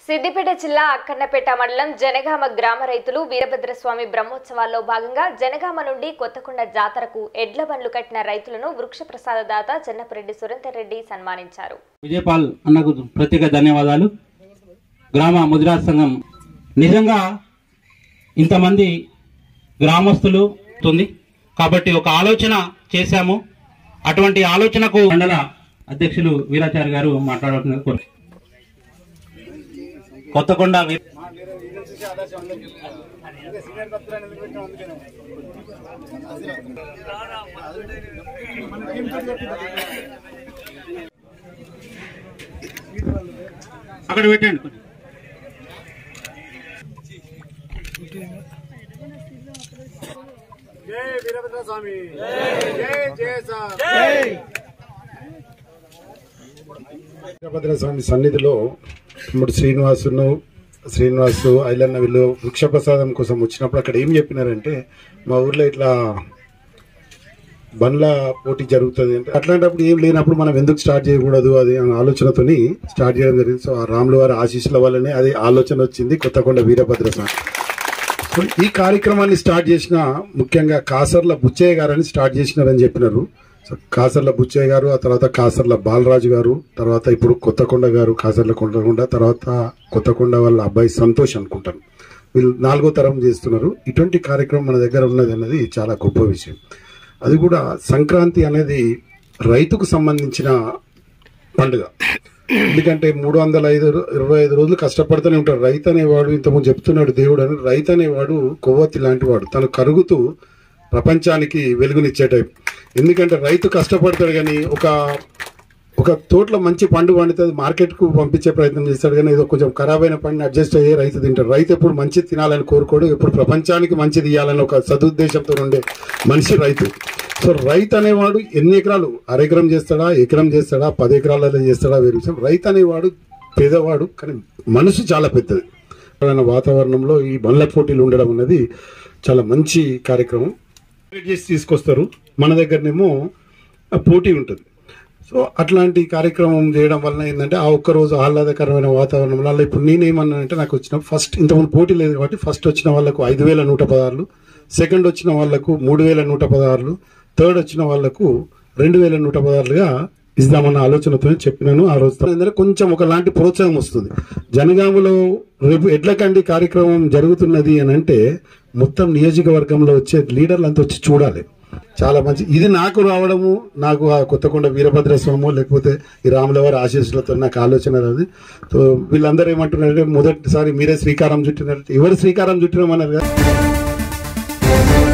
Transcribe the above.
సిద్దిపేట జిల్లా అక్కన్నపేట మండలం జనగామ గ్రామ రైతులు వీరభద్రస్వామి బ్రహ్మోత్సవాల్లో భాగంగా జనగామ నుండి కొత్తకొండ జాతరకు ఎడ్ల బండ్లు కట్టిన రైతులను వృక్ష ప్రసాద దాత చెన్నపరెడ్డి సురేందర్ రెడ్డి సన్మానించారు విజయపాల్ అన్నకు ప్రత్యేక ధన్యవాదాలు గ్రామ ముదిరాజ్ సంఘం నిజంగా ఇంతమంది గ్రామస్తులు ఉంది కాబట్టి ఒక ఆలోచన చేశాము అటువంటి ఆలోచనకు మండల అధ్యక్షులు వీరాచారి గారు మాట్లాడాల్సిన కోరు కొత్తకొండ వీ- అక్కడ పెట్టండి కొంచెం. జై వీరభద్ర స్వామి జై జయ సార్ వీరభద్ర స్వామి సన్నిధిలో తమ్ముడు శ్రీనివాసును శ్రీనివాసు ఐలన్న వీళ్ళు వృక్ష ప్రసాదం కోసం వచ్చినప్పుడు అక్కడ ఏం చెప్పినారంటే మా ఊర్లో ఇట్లా బండ్ల పోటీ జరుగుతుంది అంటే అట్లాంటప్పుడు ఏం లేనప్పుడు మనం ఎందుకు స్టార్ట్ చేయకూడదు అది అనే ఆలోచనతోని స్టార్ట్ చేయడం జరిగింది సో ఆ రాముల వారి ఆశీస్సుల వల్లనే అది ఆలోచన వచ్చింది కొత్తకొండ వీరభద్ర స్వామి సో ఈ కార్యక్రమాన్ని స్టార్ట్ చేసిన ముఖ్యంగా కాసర్ల బుచ్చయ్య గారని స్టార్ట్ చేసినారని చెప్పినారు సో కాసర్ల బుచ్చయ్య గారు ఆ తర్వాత కాసర్ల బాలరాజు గారు తర్వాత ఇప్పుడు కొత్తకొండ గారు కాసర్ల కొండకొండ తర్వాత కొత్తకొండ వాళ్ళ అబ్బాయి సంతోష్ అనుకుంటాను వీళ్ళు నాలుగో తరం చేస్తున్నారు ఇటువంటి కార్యక్రమం మన దగ్గర ఉన్నది అన్నది చాలా గొప్ప విషయం అది కూడా సంక్రాంతి అనేది రైతుకు సంబంధించిన పండుగ ఎందుకంటే మూడు వందల ఐదు ఇరవై ఐదు రోజులు కష్టపడుతూనే ఉంటాడు రైతు అనేవాడు ఇంతకుముందు చెప్తున్నాడు దేవుడు అని రైతు అనేవాడు కొవ్వొత్తి లాంటి వాడు తను కరుగుతూ ప్రపంచానికి వెలుగునిచ్చే టైప్ ఎందుకంటే రైతు కష్టపడతాడు కానీ ఒక ఒక తోటలో మంచి పండు పండుతుంది మార్కెట్కు పంపించే ప్రయత్నం చేస్తాడు కానీ ఏదో కొంచెం ఖరాబ్ అయిన పండుని అడ్జస్ట్ అయ్యే రైతు తింటాడు రైతు ఎప్పుడు మంచి తినాలని కోరుకోడు ఎప్పుడు ప్రపంచానికి మంచిది ఇవ్వాలని ఒక సదుద్దేశంతో ఉండే మనిషి రైతు సో రైతు అనేవాడు ఎన్ని ఎకరాలు అరెకరం చేస్తాడా ఎకరం చేస్తాడా పది ఎకరాలలో చేస్తాడా వేరే విషయం రైతు అనేవాడు పేదవాడు కానీ మనసు చాలా పెద్దది తెలంగాణ వాతావరణంలో ఈ బండ్ల పోటీలు ఉండడం అనేది చాలా మంచి కార్యక్రమం క్రియేట్ చేసి తీసుకొస్తారు మన దగ్గరనేమో ఆ పోటీ ఉంటుంది సో అట్లాంటి కార్యక్రమం చేయడం వలన ఏంటంటే ఆ ఒక్క రోజు ఆహ్లాదకరమైన వాతావరణంలో అలా ఇప్పుడు నేనేమన్నానంటే నాకు వచ్చిన ఫస్ట్ ఇంతకుముందు పోటీ లేదు కాబట్టి ఫస్ట్ వచ్చిన వాళ్ళకు ఐదు వేల నూట పదహారులు సెకండ్ వచ్చిన వాళ్ళకు మూడు వేల నూట పదహారులు థర్డ్ వచ్చిన వాళ్ళకు రెండు వేల నూట పదహారులుగా ఇద్దామన్న ఆలోచనతో చెప్పినాను ఆ రోజు ఏంటంటే కొంచెం ఒకలాంటి ప్రోత్సాహం వస్తుంది జనగామలో రేపు ఎడ్లకండి కార్యక్రమం జరుగుతున్నది అని అంటే మొత్తం నియోజకవర్గంలో వచ్చే లీడర్లు అంతా వచ్చి చూడాలి చాలా మంచి ఇది నాకు రావడము నాకు ఆ కొత్తకొండ వీరభద్ర స్వామి లేకపోతే ఈ రాములవారి ఆశీస్సులతో నాకు ఆలోచన రాదు సో వీళ్ళందరూ ఏమంటున్నారంటే మొదటిసారి మీరే శ్రీకారం చుట్టినారు ఎవరు శ్రీకారం చుట్టినామన్నారు కదా